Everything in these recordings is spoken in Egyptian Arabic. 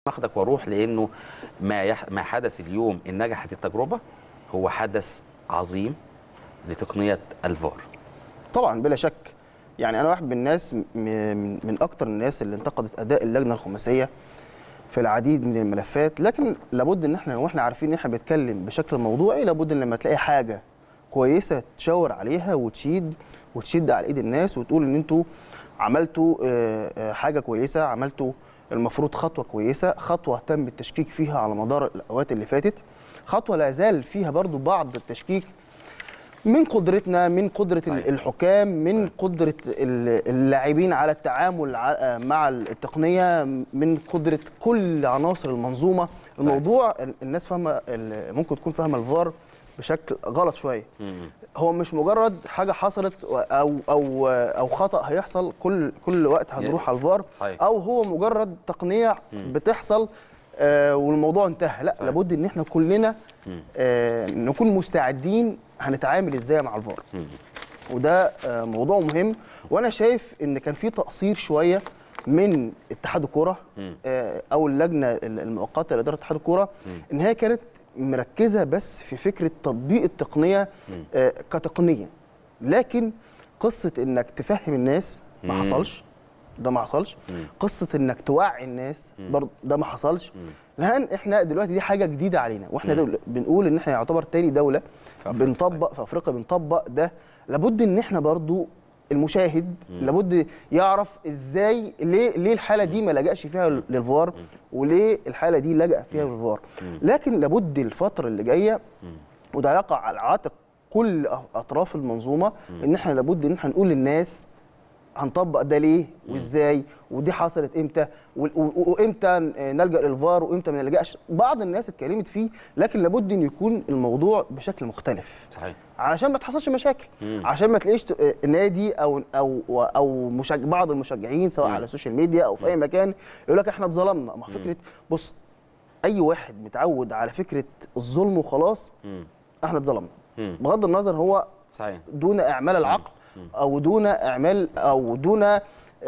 اخدك واروح لانه ما يح... ما حدث اليوم ان نجحت التجربه هو حدث عظيم لتقنيه الفار طبعا بلا شك يعني انا واحد من الناس م- من من اكتر الناس اللي انتقدت اداء اللجنه الخماسيه في العديد من الملفات لكن لابد ان احنا واحنا عارفين ان احنا بنتكلم بشكل موضوعي لابد ان لما تلاقي حاجه كويسه تشاور عليها وتشيد وتشد على ايد الناس وتقول ان انتوا عملتوا آه، آه، حاجه كويسه عملتوا المفروض خطوه كويسه خطوه تم التشكيك فيها على مدار الاوقات اللي فاتت خطوه لا زال فيها برضو بعض التشكيك من قدرتنا من قدره صحيح. الحكام من قدره ال- اللاعبين على التعامل ع- مع التقنيه من قدره كل عناصر المنظومه الموضوع ال- الناس فاهمه ال- ممكن تكون فاهمه الفار بشكل غلط شويه هو مش مجرد حاجه حصلت او او او خطا هيحصل كل كل وقت هنروح على الفار صحيح. او هو مجرد تقنيه بتحصل آه والموضوع انتهى لا صحيح. لابد ان احنا كلنا آه نكون مستعدين هنتعامل ازاي مع الفار وده آه موضوع مهم وانا شايف ان كان في تقصير شويه من اتحاد الكوره آه او اللجنه المؤقته لاداره اتحاد الكوره ان هي كانت مركزه بس في فكره تطبيق التقنيه آه كتقنيه لكن قصه انك تفهم الناس ما مم. حصلش ده ما حصلش قصه انك توعي الناس برضه ده ما حصلش لان احنا دلوقتي دي حاجه جديده علينا واحنا دول بنقول ان احنا يعتبر تاني دوله في أفريقيا، بنطبق في افريقيا بنطبق ده لابد ان احنا برضو المشاهد لابد يعرف ازاي ليه ليه الحاله دي ما لجاش فيها للفار وليه الحاله دي لجا فيها للفار لكن لابد الفتره اللي جايه وده يقع على عاتق كل أ- اطراف المنظومه ان احنا لابد ان احنا نقول للناس هنطبق ده ليه وازاي ودي حصلت امتى و- و- وامتى نلجا للفار وامتى ما نلجاش بعض الناس اتكلمت فيه لكن لابد ان يكون الموضوع بشكل مختلف صحيح علشان ما تحصلش مشاكل مم. عشان ما تلاقيش ت- نادي او او او مشج... بعض المشجعين سواء مم. على السوشيال ميديا او في اي مكان يقول لك احنا اتظلمنا ما هو فكره بص اي واحد متعود على فكره الظلم وخلاص مم. احنا اتظلمنا مم. بغض النظر هو صحيح دون اعمال العقل او دون اعمال او دون آه،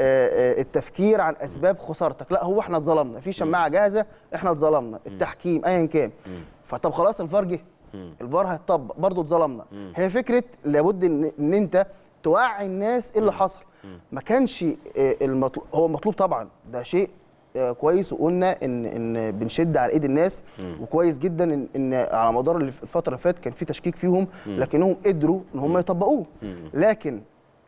آه، التفكير عن اسباب خسارتك لا هو احنا اتظلمنا في شماعه جاهزه احنا اتظلمنا التحكيم ايا كان فطب خلاص الفار جه الفار هيطبق برضه اتظلمنا هي فكره لابد ان ان انت توعي الناس ايه اللي حصل ما كانش آه، المطلوب هو مطلوب طبعا ده شيء آه، كويس وقلنا ان ان بنشد على ايد الناس وكويس جدا ان, إن على مدار الفتره اللي فاتت كان في تشكيك فيهم لكنهم قدروا ان هم يطبقوه لكن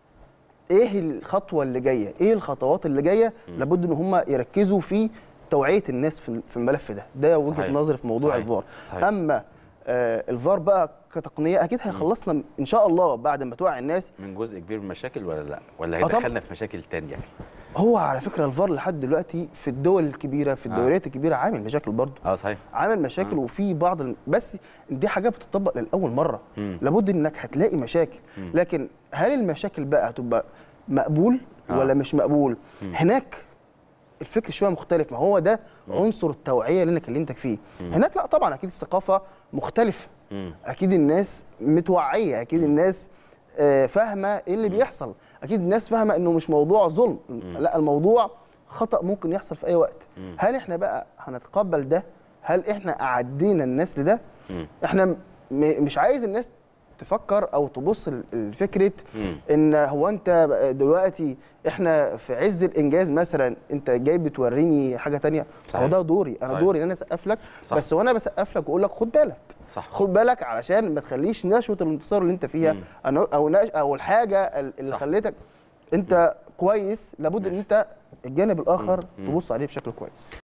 ايه الخطوه اللي جايه ايه الخطوات اللي جايه لابد ان هم يركزوا في توعيه الناس في في الملف ده ده وجهه صحيح. نظري في موضوع صحيح. الفار صحيح. اما آه الفار بقى كتقنيه اكيد هيخلصنا ان شاء الله بعد ما توعي الناس من جزء كبير من المشاكل ولا لا ولا آه طبعاً. هيدخلنا في مشاكل تانية هو على فكره الفار لحد دلوقتي في الدول الكبيره في آه. الدوريات الكبيره عامل مشاكل برضه اه صحيح عامل مشاكل وفي بعض الم... بس دي حاجات بتطبق لاول مره مم. لابد انك هتلاقي مشاكل لكن هل المشاكل بقى هتبقى مقبول آه. ولا مش مقبول هناك الفكر شويه مختلف ما هو ده عنصر التوعيه اللي انا كلمتك فيه هناك لا طبعا اكيد الثقافه مختلفه مم. اكيد الناس متوعيه اكيد الناس آه، فاهمه ايه اللي بيحصل اكيد الناس فاهمه انه مش موضوع ظلم لا الموضوع خطا ممكن يحصل في اي وقت هل احنا بقى هنتقبل ده هل احنا اعدينا الناس لده مم. احنا م- مش عايز الناس تفكر او تبص ل- لفكره مم. ان هو انت دلوقتي احنا في عز الانجاز مثلا انت جاي بتوريني حاجه تانية صحيح. هو ده دوري انا صحيح. دوري ان انا اسقف لك صح. بس وانا بسقف لك واقول لك خد بالك صح خد بالك علشان ما تخليش نشوه الانتصار اللي انت فيها مم. أنا- او نش- او الحاجه اللي صح. خليتك انت كويس لابد ان انت الجانب الاخر تبص عليه بشكل كويس